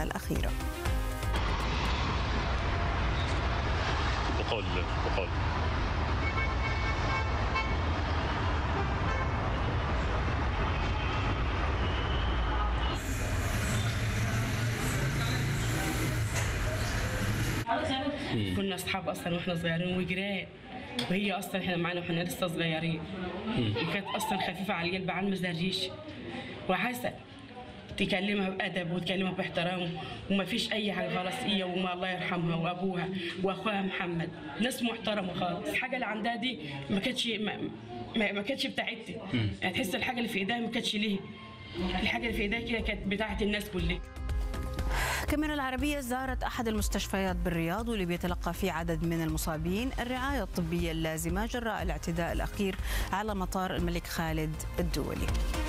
الأخيرة بقول بقول كنا اصحاب اصلا واحنا صغيرين وجيران وهي اصلا احنا معانا واحنا لسه صغيرين وكانت اصلا خفيفه على القلب عن مزرجيش وحسن تكلمها بادب وتكلمها باحترام وما فيش اي حاجه خلاص هي وما الله يرحمها وابوها واخوها محمد ناس محترمه خالص الحاجه اللي عندها دي ما كانتش ما, ما, ما كانتش بتاعتي يعني تحس الحاجه اللي في ايديها ما كانتش ليه الحاجه اللي في ايديها كده كانت بتاعت الناس كلها كمان العربية زارت أحد المستشفيات بالرياض واللي بيتلقى فيه عدد من المصابين الرعاية الطبية اللازمة جراء الاعتداء الأخير على مطار الملك خالد الدولي